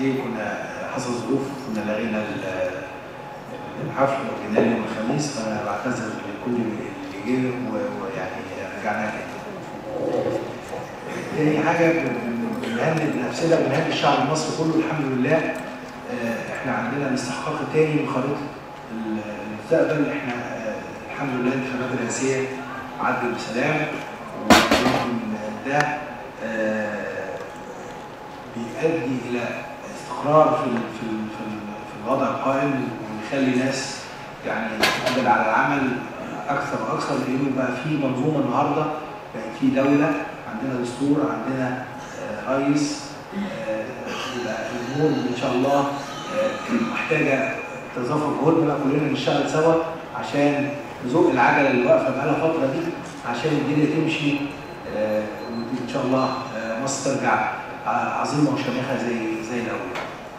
جه كنا حصل ظروف كنا لغينا ال- الحفل وجينا يوم الخميس فانا بعتذر لكل اللي جه و- ويعني رجعنا تاني. تاني حاجه بن- بنهنئ نفسنا وبنهنئ الشعب المصري كله الحمد لله آه، احنا عندنا الاستحقاق الثاني من خريطه ال- المستقبل احنا آه، الحمد لله الانتخابات الرئاسيه عدت بسلام ويمكن ده آه، بيؤدي الى استقرار في ال- في ال- في ال- في الوضع القائم ويخلي ناس يعني تقبل على العمل اكثر واكثر لانه بقى في منظومه النهارده بقت في دوله عندنا دستور عندنا آه، رئيس آه، يبقى الامور ان شاء الله آه، محتاجه تظافر جهودنا بقى كلنا نشتغل سوا عشان نزق العجله اللي واقفه بقالها فتره دي عشان الدنيا تمشي آه، وان شاء الله آه، مصر ترجع ع- عظيمه وشامخه زي زي الاول.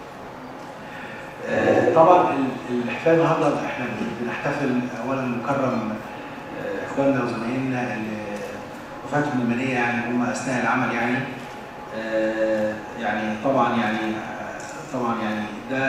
آه، طبعا ال- الاحتفال النهارده احنا بنحتفل اولا نكرم آه، اخواننا وزمايلنا اللي وفاتهم الماليه يعني هم اثناء العمل يعني آه، يعني طبعا يعني آه، طبعا يعني ده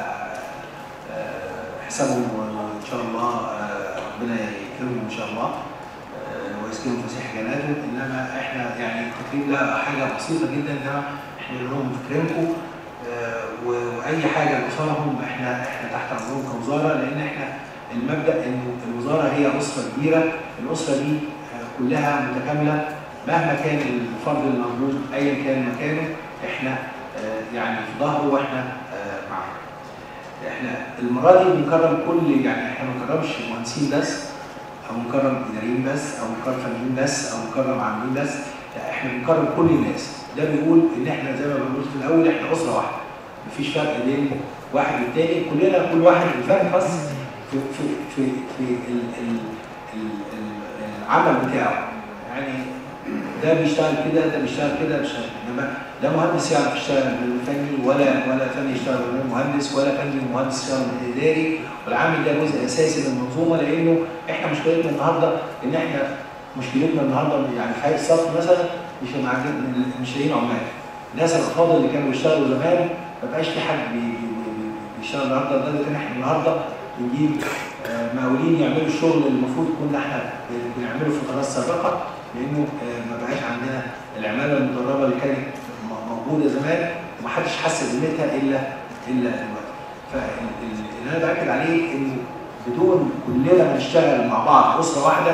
آه، حسابهم وان شاء الله آه، ربنا يكرمهم ان شاء الله آه، ويسكنهم فسيح جناته انما احنا يعني التكريم ده حاجه بسيطه جدا انما احنا بنقول لهم فاكرينكم آه، و- واي حاجه لاسرهم احنا احنا تحت امرهم كوزاره لان احنا المبدا ان الوزاره هي اسره كبيره الاسره دي آه، كلها متكامله مهما كان الفرد اللي موجود ايا كان مكانه احنا آه، يعني في ظهره واحنا آه، معاه. احنا المره دي بنكرم كل يعني احنا ما بنكرمش مهندسين بس او نكرم اداريين بس او نكرم فنيين بس او نكرم عاملين بس لا احنا بنكرم كل الناس ده بيقول ان احنا زي ما بنقول في الاول احنا اسره واحده مفيش فرق بين واحد والتاني كلنا كل واحد الفرق بس في في في في ال ال ال ال العمل بتاعه يعني ده بيشتغل كده ده بيشتغل كده ده بيشتغل كده انما لا مهندس يعرف يشتغل من فني ولا ولا فني يشتغل من مهندس ولا فني ومهندس يشتغل من اداري والعامل ده جزء اساسي من المنظومه لانه احنا مشكلتنا النهارده ان احنا مشكلتنا النهارده يعني في حي الصف مثلا مش معجب مش لاقيين عمال الناس الافاضل اللي كانوا بيشتغلوا زمان ما بقاش في حد بي- بي- بي- بيشتغل النهارده لدرجه ان احنا النهارده بنجيب آه، مقاولين يعملوا الشغل اللي المفروض كنا احنا بنعمله في فترات سابقه لانه آه، ما بقاش عندنا العماله المدربه اللي كانت م- موجوده زمان ومحدش حس بقيمتها الا الا دلوقتي. فاللي انا باكد عليه انه بدون كلنا ما نشتغل مع بعض اسره واحده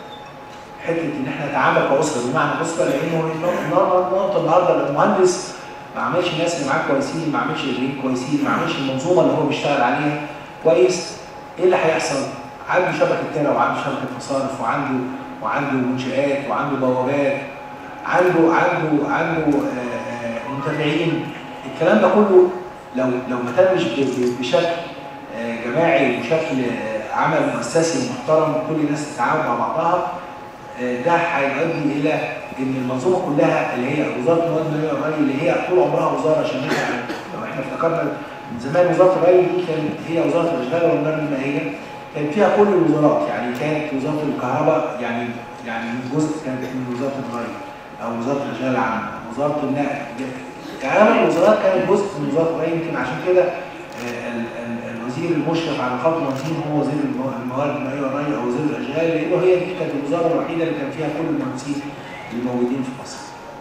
حته ان احنا نتعامل كاسره بمعنى اسره لانه النقطه النهارده لو المهندس ما عملش الناس اللي معاه كويسين ما عملش اداريين كويسين ما عملش المنظومه اللي هو بيشتغل عليها كويس ايه اللي هيحصل؟ عنده شبكه ترع وعنده شبكه مصارف وعنده وعنده منشآت وعنده بوابات عنده عنده عنده آه، آه، منتفعين الكلام ده كله لو لو ما تمش ب- ب- بشكل آه، جماعي وبشكل آه، عمل مؤسسي محترم كل الناس تتعاون مع بعضها آه، ده هيؤدي الى ان المنظومه كلها اللي هي وزاره المواد الماليه والري اللي هي طول عمرها وزاره شامله لو احنا افتكرنا من زمان وزاره الري دي كانت هي وزاره الاشغال والمواد المائيه كان فيها كل الوزارات يعني كانت وزاره الكهرباء يعني يعني جزء كانت من وزاره الري او وزاره الاشغال العامه وزاره النقل يعني اغلب الوزارات كانت جزء من وزاره الري يمكن عشان كده آه، ال- ال- الوزير المشرف على خط المهندسين هو وزير المو- الموارد المائيه والري او وزير الاشغال لانه هي دي كانت الوزاره الوحيده اللي كان فيها كل المهندسين الموجودين في مصر.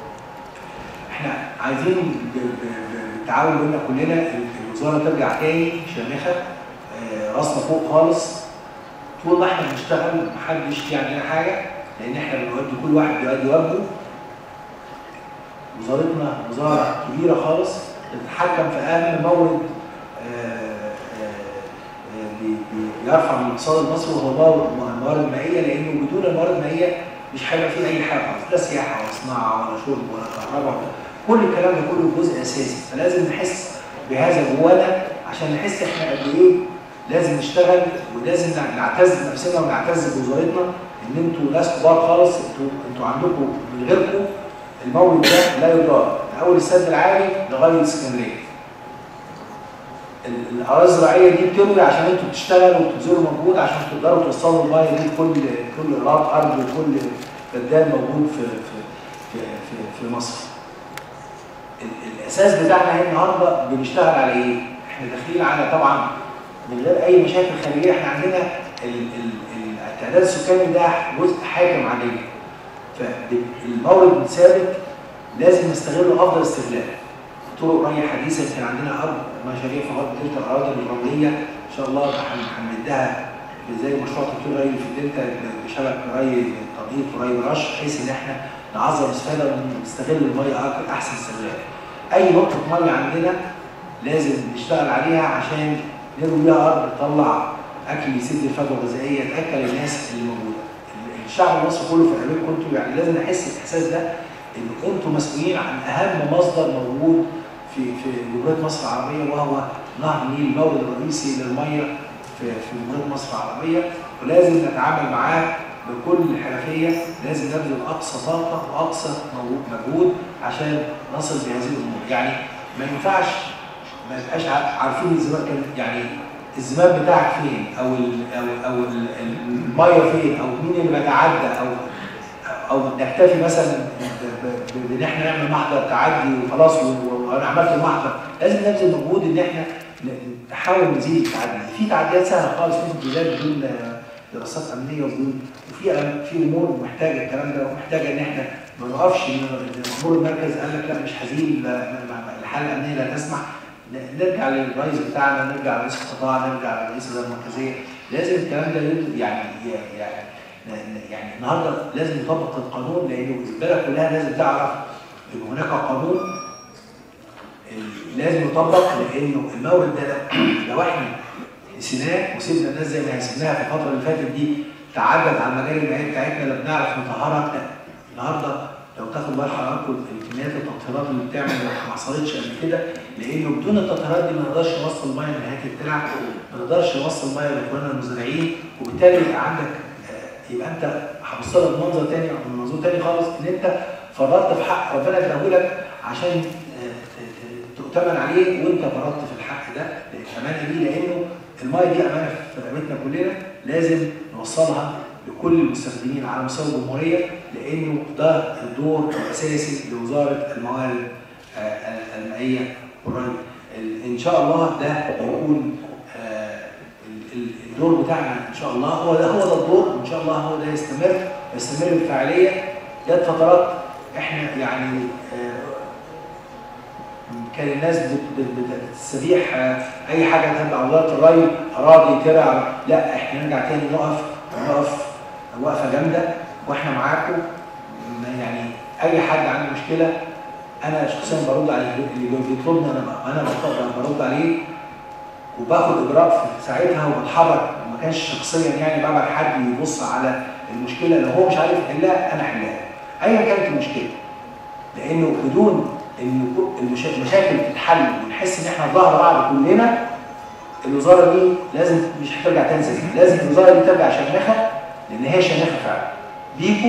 احنا عايزين ب- ب- ب- بالتعاون بينا كلنا الوزاره ترجع تاني شامخه آه، راسنا فوق خالص طول ما احنا بنشتغل محدش يعمل لنا حاجه لان احنا بنودي كل واحد بيؤدي واجبه وزارتنا وزاره كبيره خالص تتحكم في اهم مورد آه، آه، آه، بي- بي- بيرفع من الاقتصاد المصري وهو مورد الموارد المائيه لانه بدون الموارد المائيه مش هيبقى فيه اي حاجه خالص لا سياحه ولا صناعه ولا شرب ولا كهرباء كل الكلام ده كله جزء اساسي فلازم نحس بهذا جوانا عشان نحس احنا قد ايه لازم نشتغل ولازم نع- نعتز بنفسنا ونعتز بوزارتنا ان انتوا ناس كبار خالص انتوا انتوا عندكم من غيركم المورد ده لا يدار من اول السد العالي لغايه اسكندريه. ال- الاراضي الزراعيه دي بتروي عشان انتوا بتشتغلوا وبتبذلوا مجهود عشان تقدروا توصلوا الميه دي لكل كل قراط ارض وكل فدان موجود في في في في, في مصر. ال- الاساس بتاعنا هنا النهارده بنشتغل على ايه؟ احنا داخلين على طبعا من غير اي مشاكل خارجيه احنا عندنا ال- ال- ال- التعداد السكاني ده جزء حاكم علينا فالمورد ثابت لازم نستغله افضل استغلال طرق ري حديثه يمكن عندنا ارض مشاريع في غرب دلتا الاراضي الرمليه ان شاء الله هن- هنمدها زي مشروع تطوير ري في الدلتا بشبك ري تنقيط وري برش بحيث ان احنا نعظم الاستفاده ونستغل الميه أك- احسن استغلال. اي نقطه ميه عندنا لازم نشتغل عليها عشان نروي بيها ارض تطلع اكل يسد الفجوه الغذائيه تاكل الناس اللي موجوده. الشعب المصري كله في علمكم انتوا يعني لازم نحس الاحساس ده ان انتوا مسؤولين عن اهم مصدر موجود في في جمهوريه مصر العربيه وهو نهر النيل المورد الرئيسي للميه في في جمهوريه مصر العربيه ولازم نتعامل معاه بكل حرفيه لازم نبذل اقصى طاقه واقصى مجهود عشان نصل بهذه الامور يعني ما ينفعش ما نبقاش عارفين الزمان كان يعني الزمان بتاعك فين او ال او او ال- الميه فين او مين اللي بيتعدى او او نكتفي مثلا ب- ب- بان احنا نعمل محضر تعدي وخلاص و- و- وانا عملت المحضر لازم نبذل مجهود ان احنا ن- نحاول نزيد التعدي في تعديات سهله خالص ممكن تزال بدون آه، دراسات امنيه وبدون وفي أم- في امور محتاجه الكلام ده ومحتاجه ان احنا ما نقفش ان إن امور المركز قال لك لا مش هزيل لا- ما- ما- الحاله الامنيه لا تسمح ن- نرجع للرئيس بتاعنا نرجع لرئيس القطاع نرجع لرئيس الاداره المركزيه لازم الكلام ده يد- يعني ي- يعني ن- ن- يعني النهارده لازم يطبق القانون لانه البلد كلها لازم تعرف ان هناك قانون ال- لازم يطبق لانه المورد ده لو- لو احنا نسيناه وسيبنا الناس زي ما هي سيبناها في الفتره اللي فاتت دي تعدت على المجال المائي بتاعتنا لا بنعرف نطهرها لا النهارده لو تاخد بال حضراتكم الكميات التطهيرات اللي بتعمل ما حصلتش قبل كده لانه بدون التطهيرات دي ما نقدرش نوصل الميه لنهايه الترع ما نقدرش نوصل الميه لاخواننا المزارعين وبالتالي يبقى عندك آه، يبقى انت هبص لك بمنظر تاني او من منظور تاني خالص ان انت فرطت في حق ربنا اداهولك عشان آه، ت- ت- تؤتمن عليه وانت فرطت في الحق ده الامانه دي لانه الميه دي امانه في رقبتنا كلنا لازم نوصلها لكل المستخدمين على مستوى الجمهوريه لانه ده الدور الاساسي لوزاره الموارد آه، المائيه والري ال- ان شاء الله ده يكون آه، ال- ال- الدور بتاعنا ان شاء الله هو ده هو ده الدور وان شاء الله هو ده يستمر يستمر بفعاليه جت فترات احنا يعني آه، كان الناس بت- بت- بت- بتستبيح آه، اي حاجه تبع وزاره الري اراضي ترع لا احنا نرجع تاني نقف نقف وقفه جامده واحنا معاكم ما يعني اي حد عنده مشكله انا شخصيا برد على اللي بيطلبني انا انا بطلب- برد عليه وباخد اجراء في ساعتها وبتحرك ما كانش شخصيا يعني ببعت حد يبص على المشكله لو هو مش عارف يحلها انا احلها ايا كانت المشكله لانه بدون ان المشا- المشاكل تتحل ونحس ان احنا في ظهر بعض كلنا الوزاره دي لازم مش هترجع تاني زي ما هي. لازم الوزاره دي ترجع شامخه لان هي شامخه فعلا بيكو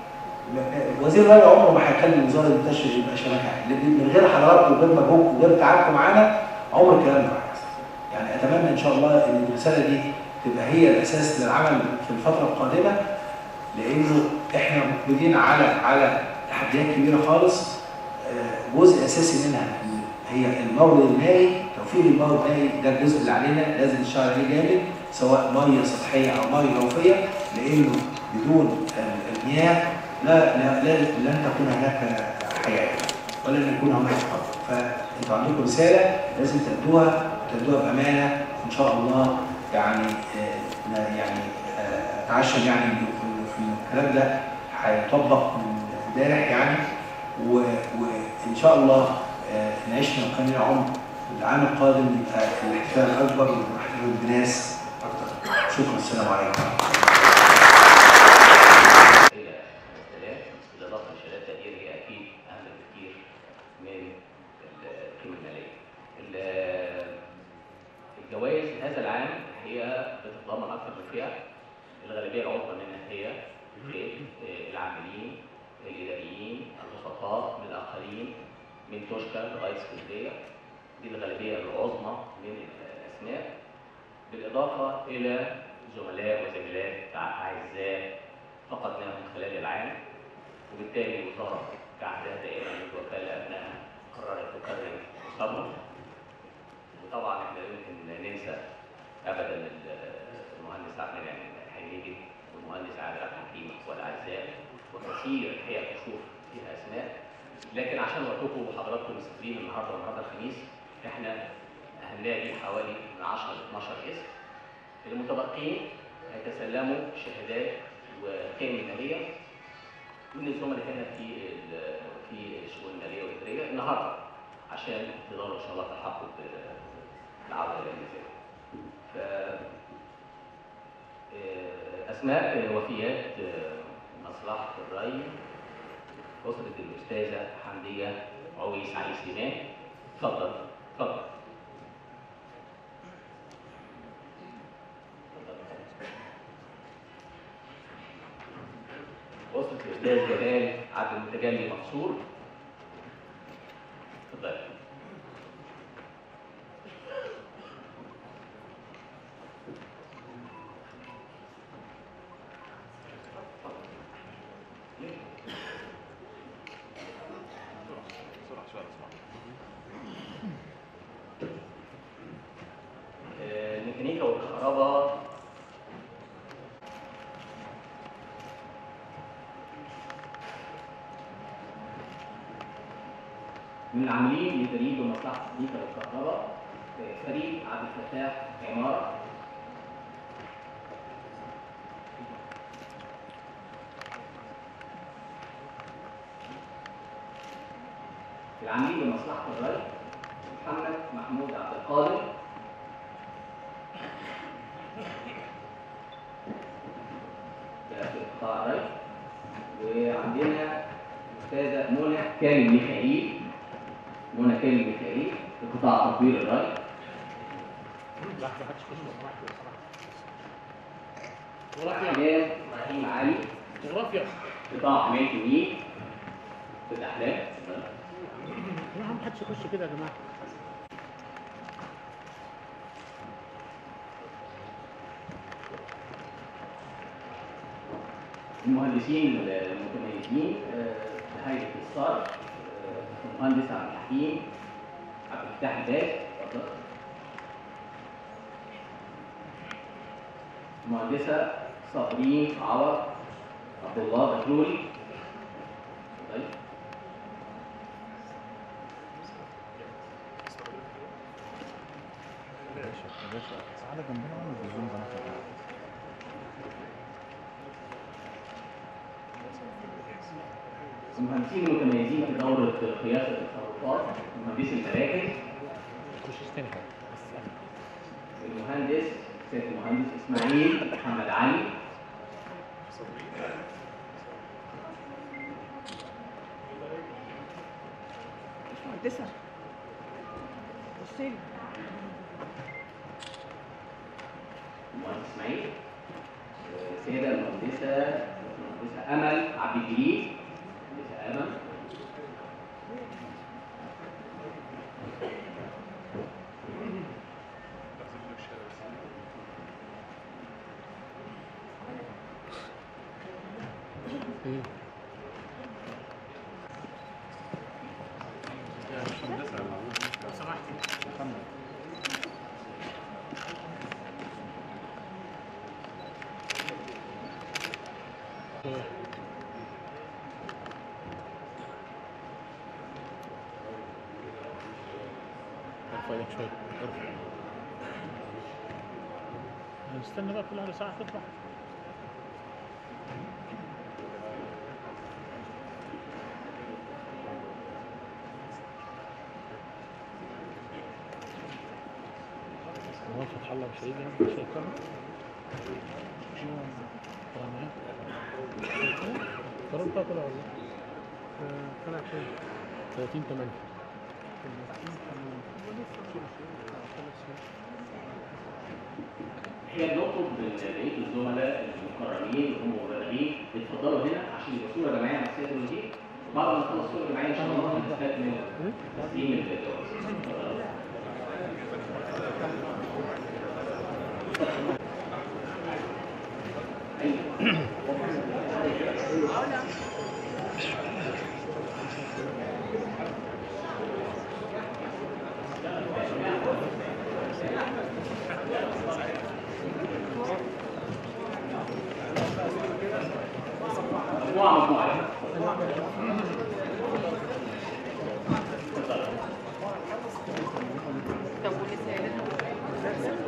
م- وزير الري عمره ما هيخلي الوزاره دي تشرف يبقى شامخه لأن من غير حضراتكم وغير مجهودكم وغير تعبكم معانا عمر الكلام ده ما هيحصل. يعني اتمنى ان شاء الله ان الرساله دي تبقى هي الاساس للعمل في الفتره القادمه لانه احنا مقبلين على على تحديات كبيره خالص آه، جزء اساسي منها هي المورد المائي توفير المورد المائي ده الجزء اللي علينا لازم نشتغل عليه جامد سواء ميه سطحيه او ميه جوفيه لانه بدون ال- المياه لا لا لا لن تكون هناك حياه ولن يكون هناك حرب فانتوا عندكم رساله لازم تأدوها وتأدوها بامانه وان شاء الله يعني آه، ن- يعني آه، اتعشم يعني إن في- في الكلام ده هيطبق من امبارح يعني و- وان شاء الله آه، نعيشنا وكان لنا عمر العام القادم يبقى الاحتفال اكبر ونحتفل بناس اكتر شكرا السلام عليكم الى 5000 بالاضافه لشهادات تقدير هي اكيد اهم بكتير من القيمه الماليه. ال- الجوائز هذا العام هي بتتضمن اكثر من فئه الغالبيه العظمى منها هي فئه آه، العاملين الاداريين البسطاء من الاقاليم من توشكا لغايه اسكندريه دي الغالبيه العظمى من الاسماء بالاضافه الى زملاء وزميلات اعزاء فقدناهم خلال العام وبالتالي الوزاره كعهدها دائما متوكله ابنائها قررت تكرم مصابهم وطبعا احنا لا يمكن ننسى ابدا ال- المهندس احمد يعني حميدي والمهندس عادل عبد الحكيم والاعزاء وكثير الحقيقه كشوف فيها اسماء لكن عشان وقتكم وحضراتكم مسافرين النهارده والنهارده الخميس احنا هنلاقي حوالي من 10 ل 12 اسم المتبقين هيتسلموا شهادات وقيم ماليه من الزملاء هنا في ال- في الشؤون الماليه والاداريه النهارده عشان تقدروا ان شاء الله تلحقوا بالعوده الى الميزان. ف آه، اسماء وفيات آه، مصلحه الري اسره الاستاذه حمديه عويس علي سليمان اتفضل اتفضل أسرة الأستاذ جلال عبد المتجلي منصور اتفضل آه، الميكانيكا والكهرباء من العاملين لفريق مصلحة الميكانيكا والكهرباء آه، فريق عبد الفتاح عمارة العاملين بمصلحة الري محمد محمود عبد القادر ده في قطاع الري وعندنا الأستاذة منى كامل ميخائيل منى كامل ميخائيل في قطاع تطوير الري جغرافيا حنان إبراهيم علي جغرافيا قطاع حماية النيل في الأحلام لا ما حدش يخش كده يا جماعه المهندسين المتميزين آه، هيئة الصرف آه، المهندس عبد الحكيم عبد الفتاح الباز اتفضل. المهندسة صابرين عوض عبد الله بكروري اتفضلي. تعالى جنبنا وانا بالزوم بناخد المهندسين المتميزين في دورة قياس التصرفات مهندس المراكز خش تاني بس المهندس سيد المهندس اسماعيل محمد علي مهندسة بصي لي المهندس اسماعيل السيدة المهندسة المهندسة أمل عبد الجليل المهندسة أمل ايه لو سمحتي ارفع ايدك شويه ارفع نستنى بقى كل على ساعه تطلع هو فتح الله مش هيجي مش هيكمل القرار بتاعه طلع ولا طلع فين؟ 30 8 هي بنطلب من بقية الزملاء المكرمين اللي هم مبالغين يتفضلوا هنا عشان يبقى صورة جماعية مع السيد الوزير وبعد ما نخلص صورة جماعية إن شاء الله هنستكمل تسليم الجوائز. مجموعة مجموعة طب ولسه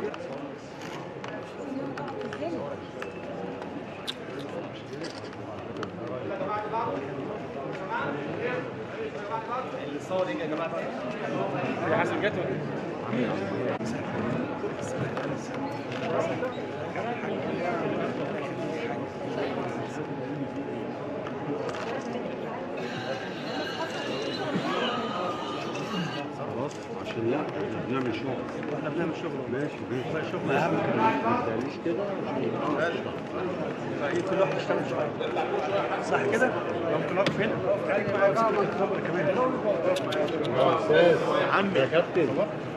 يا حسن جت ولا خلاص عشان لا احنا بنعمل شغل احنا بنعمل شغل ماشي ماشي شغل اهم ما تقاليش كده يبقى كل واحد يشتغل شويه صح كده؟ ممكن نقف هنا خليك معايا بس كده كمان يا استاذ يا عم يا كابتن